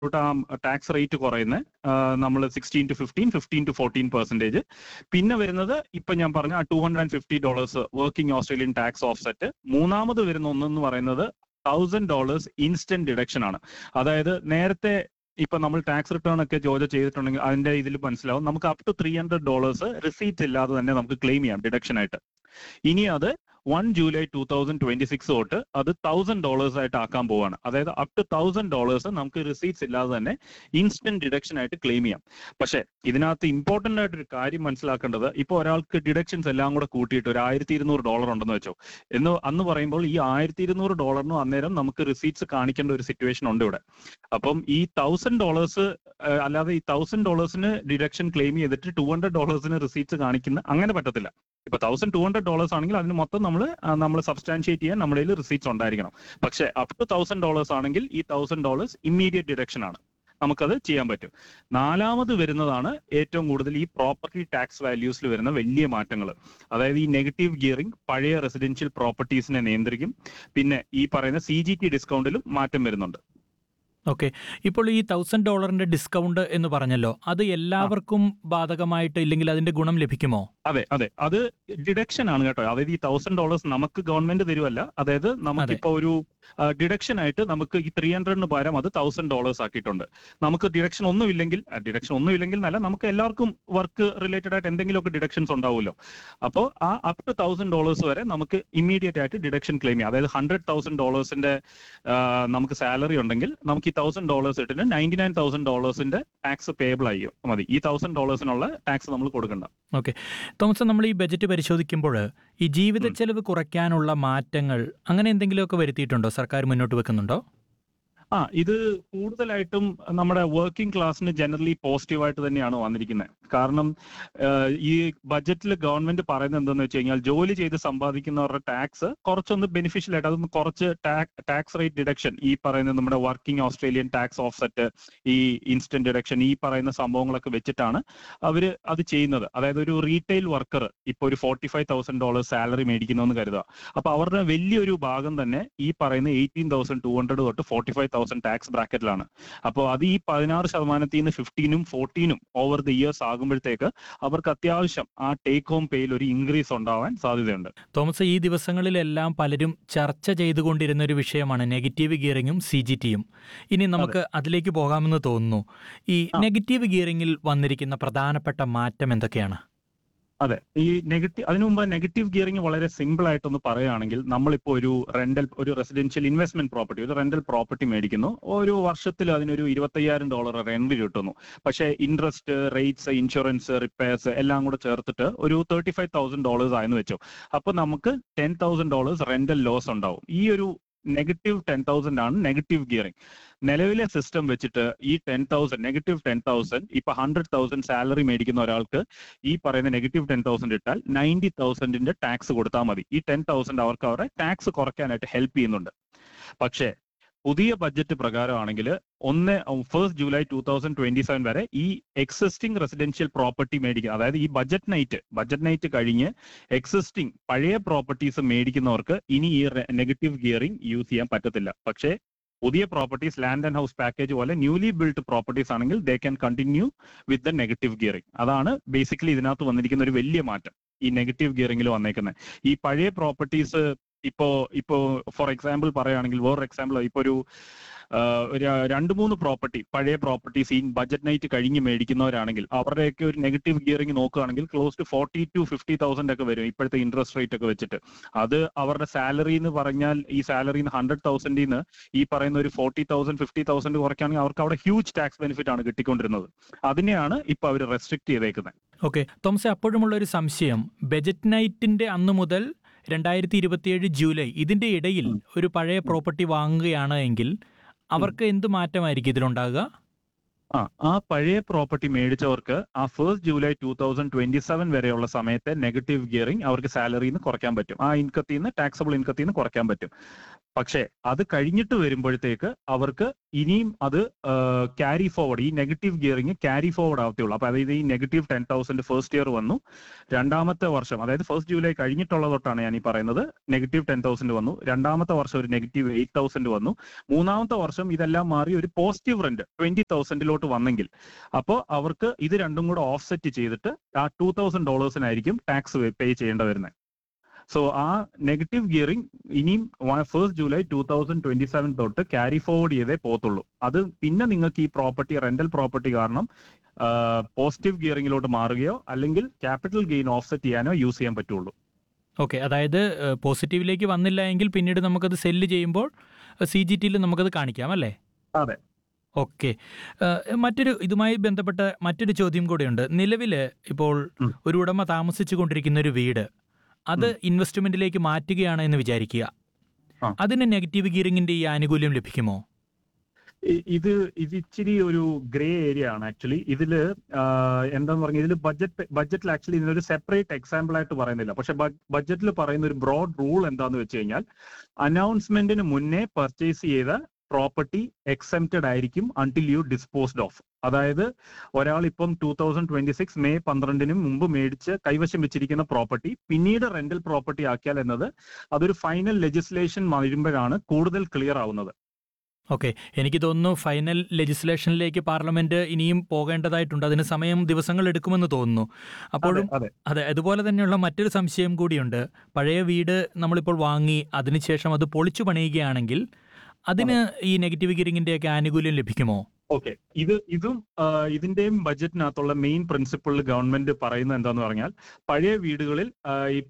ആ tax rate കുറയുന്നത് നമ്മൾ sixteen to fifteen fifteen to fourteen percentage പിന്നെ വരുന്നത് ഇപ്പൊ ഞാൻ പറഞ്ഞ ആ two hundred and fifty dollars working Australian tax offset മൂന്നാമത് വരുന്ന ഒന്നെന്ന് പറയുന്നത് തൗസൻഡ് ഡോളേഴ്സ് ഇൻസ്റ്റന്റ് ഡിഡക്ഷൻ ആണ് അതായത് നേരത്തെ ഇപ്പൊ നമ്മൾ ടാക്സ് റിട്ടേൺ ഒക്കെ ജോജ ചെയ്തിട്ടുണ്ടെങ്കിൽ അതിന്റെ ഇതിൽ മനസ്സിലാവും നമുക്ക് up to three hundred dollars receipt ഇല്ലാതെ തന്നെ നമുക്ക് ക്ലെയിം ചെയ്യാം ഡിഡക്ഷൻ ആയിട്ട് ഇനി അത് one July two thousand twenty six തൊട്ട് അത് തൗസൻഡ് ഡോളേഴ്സ് ആയിട്ട് ആക്കാൻ പോവാണ് അതായത് അപ് ടു തൗസൻഡ് ഡോളേഴ്സ് നമുക്ക് റിസീറ്റ്സ് ഇല്ലാതെ തന്നെ ഇൻസ്റ്റന്റ് ഡിഡക്ഷൻ ആയിട്ട് ക്ലെയിം ചെയ്യാം പക്ഷേ ഇതിനകത്ത് ഇമ്പോർട്ടന്റ് ആയിട്ടൊരു കാര്യം മനസ്സിലാക്കേണ്ടത് ഇപ്പോൾ ഒരാൾക്ക് ഡിഡക്ഷൻസ് എല്ലാം കൂടെ കൂട്ടിയിട്ട് ഒരു ആയിരത്തി ഇരുന്നൂറ് ഡോളർ ഉണ്ടെന്ന് വെച്ചോ എന്ന് അന്ന് പറയുമ്പോൾ ഈ ആയിരത്തി ഇരുന്നൂറ് ഡോളറിനും അന്നേരം നമുക്ക് റിസീറ്റ്സ് കാണിക്കേണ്ട ഒരു സിറ്റുവേഷൻ ഉണ്ട് ഇവിടെ അപ്പം ഈ തൗസൻഡ് ഡോളേഴ്സ് അല്ലാതെ ഈ തൗസൻഡ് ഡോളേഴ്സിന് ഡിഡക്ഷൻ ക്ലെയിം ചെയ്തിട്ട് ടു ഹൺഡ്രഡ് ഡോളേഴ്സിന് റിസീറ്റ്സ് കാണിക്കുന്ന അങ്ങനെ പറ്റത്തില്ല ഇപ്പൊ തൗസൻഡ് ടു ഹൺഡ്രഡ് ഡോളേഴ്സ് ആണെങ്കിൽ അതിന് മൊത്തം നമ്മൾ നമ്മൾ സബ്സ്റ്റാൻഷിയേറ്റ് ചെയ്യാൻ നമ്മുടെ കയ്യിൽ റിസീറ്റ്സ് ഉണ്ടായിരിക്കണം പക്ഷേ അപ് ടു തൗസൻഡ് ഡോളേഴ്സ് ആണെങ്കിൽ ഈ തൗസൻഡ് ഡോളേഴ്സ് ഇമ്മീഡിയറ്റ് ഡിഡക്ഷൻ ആണ് നമുക്കത് ചെയ്യാൻ പറ്റും നാലാമത് വരുന്നതാണ് ഏറ്റവും കൂടുതൽ ഈ പ്രോപ്പർട്ടി ടാക്സ് വാല്യൂസിൽ വരുന്ന വലിയ മാറ്റങ്ങൾ അതായത് ഈ നെഗറ്റീവ് ഗിയറിംഗ് പഴയ റെസിഡൻഷ്യൽ പ്രോപ്പർട്ടീസിനെ നിയന്ത്രിക്കും പിന്നെ ഈ പറയുന്ന സി ജി ടി ഡിസ്കൗണ്ടിലും മാറ്റം വരുന്നുണ്ട് ഓക്കെ ഇപ്പോൾ ഈ തൗസൻഡ് ഡോളറിന്റെ ഡിസ്കൗണ്ട് എന്ന് പറഞ്ഞല്ലോ അത് എല്ലാവർക്കും ബാധകമായിട്ട് ഇല്ലെങ്കിൽ അതിന്റെ ഗുണം ലഭിക്കുമോ അതെ അതെ അത് ഡിഡക്ഷൻ ആണ് കേട്ടോ അതായത് ഈ തൗസൻഡ് ഡോളേഴ്സ് നമുക്ക് ഗവൺമെന്റ് തരുമല്ല അതായത് നമുക്കിപ്പോ ഒരു ഡിഡക്ഷൻ ആയിട്ട് നമുക്ക് ഈ ത്രീ ഹൺഡ്രഡിന് പകരം അത് തൗസൻഡ് ഡോളേഴ്സ് ആക്കിയിട്ടുണ്ട് നമുക്ക് ഡിഡക്ഷൻ ഒന്നും ഇല്ലെങ്കിൽ ഡിഡക്ഷൻ ഒന്നും ഇല്ലെങ്കിൽ എന്നല്ല നമുക്ക് എല്ലാവർക്കും വർക്ക് റിലേറ്റഡ് ആയിട്ട് എന്തെങ്കിലുമൊക്കെ ഡിഡക്ഷൻസ് ഉണ്ടാവുമല്ലോ അപ്പോൾ ആ അപ് ടു തൗസൻഡ് ഡോളേഴ്സ് വരെ നമുക്ക് ഇമ്മീഡിയറ്റ് ആയിട്ട് ഡിഡക്ഷൻ ക്ലെയിം ചെയ്യാം അതായത് ഹൺഡ്രഡ് തൗസൻഡ് ഡോളേഴ്സിന്റെ നമുക്ക് സാലറി ഉണ്ടെങ്കിൽ നമുക്ക് ഈ തൗസൻഡ് ഡോളേഴ്സ് ഇട്ടിട്ട് നയൻറ്റി നയൻ തൗസൻഡ് ഡോളേഴ്സിന്റെ ടാക്സ് പേബിൾ ആയി മതി ഈ തൗസൻഡ് ഡോളേഴ്സിനുള്ള ടാക്സ് നമ്മൾ കൊടുക്കണ്ട ഓക്കെ തോമസ് നമ്മൾ ഈ ബജറ്റ് പരിശോധിക്കുമ്പോൾ ഈ ജീവിത ചെലവ് കുറയ്ക്കാനുള്ള മാറ്റങ്ങൾ അങ്ങനെ എന്തെങ്കിലുമൊക്കെ വരുത്തിയിട്ടുണ്ടോ സർക്കാർ മുന്നോട്ട് വെക്കുന്നുണ്ടോ ആ ഇത് കൂടുതലായിട്ടും നമ്മുടെ വർക്കിംഗ് ക്ലാസ്സിന് ജനറലി പോസിറ്റീവായിട്ട് തന്നെയാണ് വന്നിരിക്കുന്നത് കാരണം ഈ ബജറ്റിൽ ഗവൺമെന്റ് പറയുന്നത് എന്താണെന്ന് വെച്ച് കഴിഞ്ഞാൽ ജോലി ചെയ്ത് സമ്പാദിക്കുന്നവരുടെ ടാക്സ് കുറച്ചൊന്ന് ബെനിഫിഷ്യൽ ആയിട്ട് അതൊന്ന് കുറച്ച് ടാക്സ് റേറ്റ് ഡിഡക്ഷൻ ഈ പറയുന്ന നമ്മുടെ വർക്കിംഗ് ഓസ്ട്രേലിയൻ ടാക്സ് ഓഫ്സെറ്റ് ഈ ഇൻസ്റ്റന്റ് ഡിഡക്ഷൻ ഈ പറയുന്ന സംഭവങ്ങളൊക്കെ വെച്ചിട്ടാണ് അവർ അത് ചെയ്യുന്നത് അതായത് ഒരു റീറ്റെയിൽ വർക്കർ ഇപ്പോൾ ഒരു forty five thousand dollar salary മേടിക്കുന്നു എന്ന് കരുതുക അപ്പൊ അവരുടെ വലിയൊരു ഭാഗം തന്നെ ഈ പറയുന്ന എയ്റ്റീൻ തൗസൻഡ് ടു ഹൺഡ്രഡ് തൊട്ട് ഫോർട്ടി ഫൈവ് തൗസൻഡ് ടാക്സ് ബ്രാക്കറ്റിലാണ് അപ്പോൾ അത് ഈ പതിനാറ് ശതമാനത്തിൽ നിന്ന് ഫിഫ്റ്റീനും ഫോർട്ടീനും ഓവർ ദി ഇയേഴ്സ് ആകുമ്പോഴത്തേക്ക് അവർക്ക് അത്യാവശ്യം ആ ടേക്ക് ഹോം പേയിൽ ഒരു ഇൻക്രീസ് ഉണ്ടാവാൻ സാധ്യതയുണ്ട് തോമസ് ഈ ദിവസങ്ങളിലെല്ലാം പലരും ചർച്ച ചെയ്തുകൊണ്ടിരുന്ന ഒരു വിഷയമാണ് നെഗറ്റീവ് ഗിയറിങ്ങും സി ജി ടിയും ഇനി നമുക്ക് അതിലേക്ക് പോകാമെന്ന് തോന്നുന്നു ഈ നെഗറ്റീവ് ഗിയറിങ്ങിൽ വന്നിരിക്കുന്ന പ്രധാനപ്പെട്ട മാറ്റം എന്തൊക്കെയാണ് അതെ ഈ നെഗറ്റീവ് അതിനു മുമ്പ് നെഗറ്റീവ് ഗിയറിംഗ് വളരെ സിമ്പിൾ ആയിട്ടൊന്ന് പറയുകയാണെങ്കിൽ നമ്മളിപ്പോൾ ഒരു റെന്റൽ ഒരു റെസിഡൻഷ്യൽ ഇൻവെസ്റ്റ്മെന്റ് പ്രോപ്പർട്ടി ഒരു റെന്റൽ പ്രോപ്പർട്ടി മേടിക്കുന്നു ഒരു വർഷത്തിൽ അതിനൊരു ഇരുപത്തയ്യായിരം ഡോളർ റെന്റ് കിട്ടുന്നു പക്ഷേ ഇൻട്രസ്റ്റ് റേറ്റ്സ് ഇൻഷുറൻസ് റിപ്പയർസ് എല്ലാം കൂടെ ചേർത്തിട്ട് ഒരു തേർട്ടി ഫൈവ് തൗസൻഡ് ഡോളേഴ്സ് ആയെന്ന് വെച്ചോ അപ്പൊ നമുക്ക് ten thousand dollars rental loss ഉണ്ടാവും ഈ ഒരു നെഗറ്റീവ് ടെൻ തൗസൻഡ് ആണ് നെഗറ്റീവ് ഗിയറിംഗ് നിലവിലെ സിസ്റ്റം വെച്ചിട്ട് ഈ ten thousand negative ten thousand ഇപ്പൊ ഹൺഡ്രഡ് തൗസൻഡ് സാലറി മേടിക്കുന്ന ഒരാൾക്ക് ഈ പറയുന്ന നെഗറ്റീവ് ടെൻ തൗസൻഡ് ഇട്ടാൽ നയൻറ്റി തൗസൻഡിന്റെ ടാക്സ് കൊടുത്താൽ മതി ഈ ടെൻ തൗസൻഡ് അവർക്ക് അവരുടെ ടാക്സ് കുറയ്ക്കാനായിട്ട് ഹെൽപ്പ് ചെയ്യുന്നുണ്ട് പക്ഷേ പുതിയ ബഡ്ജറ്റ് പ്രകാരമാണെങ്കിൽ ഒന്ന് first July two thousand twenty seven വരെ ഈ എക്സിസ്റ്റിംഗ് റെസിഡൻഷ്യൽ പ്രോപ്പർട്ടി മേടിക്കുക അതായത് ഈ ബഡ്ജറ്റ് നൈറ്റ് ബഡ്ജറ്റ് നൈറ്റ് കഴിഞ്ഞ് എക്സിസ്റ്റിംഗ് പഴയ പ്രോപ്പർട്ടീസ് മേടിക്കുന്നവർക്ക് ഇനി ഈ നെഗറ്റീവ് ഗിയറിംഗ് യൂസ് ചെയ്യാൻ പറ്റത്തില്ല പക്ഷേ പുതിയ properties land and house package പോലെ ന്യൂലി ബിൽഡ് പ്രോപ്പർട്ടീസ് ആണെങ്കിൽ they can continue with the negative gearing അതാണ് ബേസിക്കലി ഇതിനകത്ത് വന്നിരിക്കുന്ന ഒരു വലിയ മാറ്റം ഈ നെഗറ്റീവ് ഗിയറിംഗിൽ വന്നേക്കുന്നത് ഈ പഴയ പ്രോപ്പർട്ടീസ് ഇപ്പോ ഇപ്പോ ഫോർ എക്സാമ്പിൾ പറയുകയാണെങ്കിൽ വേറൊരു എക്സാമ്പിൾ ഇപ്പൊ ഒരു രണ്ട് മൂന്ന് പ്രോപ്പർട്ടി പഴയ പ്രോപ്പർട്ടീസ് ഈ ബജറ്റ് നൈറ്റ് കഴിഞ്ഞ് മേടിക്കുന്നവരാണെങ്കിൽ അവരുടെയൊക്കെ ഒരു നെഗറ്റീവ് ഗിയറിംഗ് നോക്കുകയാണെങ്കിൽ close to forty to fifty thousand ഒക്കെ വരും ഇപ്പോഴത്തെ ഇൻട്രസ്റ്റ് റേറ്റ് ഒക്കെ വെച്ചിട്ട് അത് അവരുടെ സാലറി എന്ന് പറഞ്ഞാൽ ഈ സാലറി ഹൺഡ്രഡ് തൗസൻഡിൽ നിന്ന് ഈ പറയുന്ന ഒരു ഫോർട്ടി തൗസൻഡ് ഫിഫ്റ്റി തൗസൻഡ് കുറയ്ക്കുകയാണെങ്കിൽ അവർക്ക് അവിടെ ഹ്യൂജ് ടാക്സ് ബെനിഫിറ്റ് ആണ് കിട്ടിക്കൊണ്ടിരുന്നത് അതിനെയാണ് ഇപ്പൊ അവർ റെസ്ട്രിക്ട് ചെയ്തേക്കുന്നത് ഓക്കെ തോമസ് അപ്പോഴുമുള്ള ഒരു സംശയം ബജറ്റ് നൈറ്റിന്റെ അന്ന് മുതൽ രണ്ടായിരത്തി ഇരുപത്തിയേഴ് ജൂലൈ ഇതിന്റെ ഇടയിൽ ഒരു പഴയ പ്രോപ്പർട്ടി വാങ്ങുകയാണ് എങ്കിൽ അവർക്ക് എന്ത് മാറ്റമായിരിക്കും ഇതിലുണ്ടാകുക ആ ആ പഴയ പ്രോപ്പർട്ടി മേടിച്ചവർക്ക് ആ first July two thousand twenty seven വരെയുള്ള സമയത്തെ നെഗറ്റീവ് ഗിയറിംഗ് അവർക്ക് സാലറിയിൽ നിന്ന് കുറയ്ക്കാൻ പറ്റും ആ ഇൻകത്തിൽ നിന്ന് ടാക്സബിൾ ഇൻകത്തിൽ നിന്ന് കുറയ്ക്കാൻ പറ്റും പക്ഷേ അത് കഴിഞ്ഞിട്ട് വരുമ്പോഴത്തേക്ക് അവർക്ക് ഇനിയും അത് ക്യാരി ഫോർവേഡ് ഈ നെഗറ്റീവ് ഗിയറിംഗ് ക്യാരി ഫോർവേഡ് ആവത്തേയുള്ളൂ അപ്പൊ അതായത് ഈ negative ten thousand first year വന്നു രണ്ടാമത്തെ വർഷം അതായത് ഫസ്റ്റ് ജൂലൈ കഴിഞ്ഞിട്ടുള്ള തൊട്ടാണ് ഞാൻ ഈ പറയുന്നത് നെഗറ്റീവ് ടെൻ തൗസൻഡ് വന്നു രണ്ടാമത്തെ വർഷം ഒരു നെഗറ്റീവ് എയ്റ്റ് തൗസൻഡ് വന്നു മൂന്നാമത്തെ വർഷം ഇതെല്ലാം മാറി ഒരു പോസിറ്റീവ് റെന്റ് ട്വന്റി തൗസൻഡിലോട്ട് വന്നെങ്കിൽ അപ്പോൾ അവർക്ക് ഇത് രണ്ടും കൂടെ ഓഫ്സെറ്റ് ചെയ്തിട്ട് ആ ടൂ തൗസൻഡ് ഡോളേഴ്സിനായിരിക്കും ടാക്സ് പേ ചെയ്യേണ്ട വരുന്നത് സോ ആ നെഗറ്റീവ് ഗിയറിംഗ് ഇനിയും first July two thousand twenty seven തൊട്ട് ക്യാരി ഫോർവേഡ് ചെയ്തേ പോത്തുള്ളൂ അത് പിന്നെ നിങ്ങൾക്ക് ഈ പ്രോപ്പർട്ടി റെന്റൽ പ്രോപ്പർട്ടി കാരണം പോസിറ്റീവ് ഗിയറിംഗിലോട്ട് മാറുകയോ അല്ലെങ്കിൽ ക്യാപിറ്റൽ ഗെയിൻ ഓഫ്സെറ്റ് ചെയ്യാനോ യൂസ് ചെയ്യാൻ പറ്റുള്ളൂ ഓക്കെ അതായത് പോസിറ്റീവിലേക്ക് വന്നില്ല എങ്കിൽ പിന്നീട് നമുക്കത് സെല്ല് ചെയ്യുമ്പോൾ സി ജി ടിയിൽ നമുക്കത് കാണിക്കാം അല്ലേ അതെ. ഓക്കെ മറ്റൊരു ഇതുമായി ബന്ധപ്പെട്ട മറ്റൊരു ചോദ്യം കൂടെയുണ്ട് നിലവിൽ ഇപ്പോൾ ഉം. ഒരു ഉടമ താമസിച്ചു കൊണ്ടിരിക്കുന്ന ഒരു വീട് അത് ഇൻവെസ്റ്റ്മെന്റിലേക്ക് മാറ്റുകയാണ് എന്ന് വിചാരിക്കുക ആ. അതിന് നെഗറ്റീവ് ഗിയറിംഗിന്റെ ഈ ആനുകൂല്യം ലഭിക്കുമോ ഇ- ഇത് ഇത് ഇച്ചിരി ഒരു ഗ്രേ ഏരിയ ആണ് ആക്ച്വലി ഇതില് ആഹ് എന്താന്ന് പറഞ്ഞാൽ ഇതിൽ ബഡ്ജറ്റ് ബഡ്ജറ്റിൽ ആക്ച്വലി ഇതിനൊരു സെപ്പറേറ്റ് എക്സാമ്പിൾ ആയിട്ട് പറയുന്നില്ല പക്ഷെ ബഡ്ജറ്റിൽ പറയുന്ന ഒരു ബ്രോഡ് റൂൾ എന്താന്ന് വെച്ച് കഴിഞ്ഞാൽ അനൗൺസ്മെന്റിന് മുന്നേ പർച്ചേസ് ചെയ്ത പ്രോപ്പർട്ടി എക്സെപ്റ്റഡ് ആയിരിക്കും അൺടിൽ യു ഡിസ്പോസ്ഡ് ഓഫ് അതായത് ഒരാൾ ഇപ്പം two thousand twenty six May പന്ത്രണ്ടിന് മുമ്പ് മേടിച്ച് കൈവശം വെച്ചിരിക്കുന്ന പ്രോപ്പർട്ടി പിന്നീട് റെന്റൽ പ്രോപ്പർട്ടി ആക്കിയാൽ എന്നത് അതൊരു ഫൈനൽ ലെജിസ്ലേഷൻ വരുമ്പോഴാണ് കൂടുതൽ ക്ലിയർ ആവുന്നത് ഓക്കെ എനിക്ക് തോന്നുന്നു ഫൈനൽ ലെജിസ്ലേഷനിലേക്ക് പാർലമെന്റ് ഇനിയും പോകേണ്ടതായിട്ടുണ്ട് അതിന് സമയം ദിവസങ്ങൾ എടുക്കുമെന്ന് തോന്നുന്നു അപ്പോഴും അതെ അതെ അതുപോലെ തന്നെയുള്ള മറ്റൊരു സംശയം കൂടിയുണ്ട് പഴയ വീട് നമ്മളിപ്പോൾ വാങ്ങി അതിനുശേഷം അത് പൊളിച്ചു പണിയുകയാണെങ്കിൽ അതിന് ഈ നെഗറ്റീവ് ഗിയറിംഗിന്റെയൊക്കെ ആനുകൂല്യം ലഭിക്കുമോ ഓക്കെ ഇത് ഇതും ആ, ഇതിന്റെയും ബജറ്റിനകത്തുള്ള മെയിൻ പ്രിൻസിപ്പിൾ ഗവൺമെന്റ് പറയുന്നത് എന്താന്ന് പറഞ്ഞാൽ പഴയ വീടുകളിൽ ആ, ഈ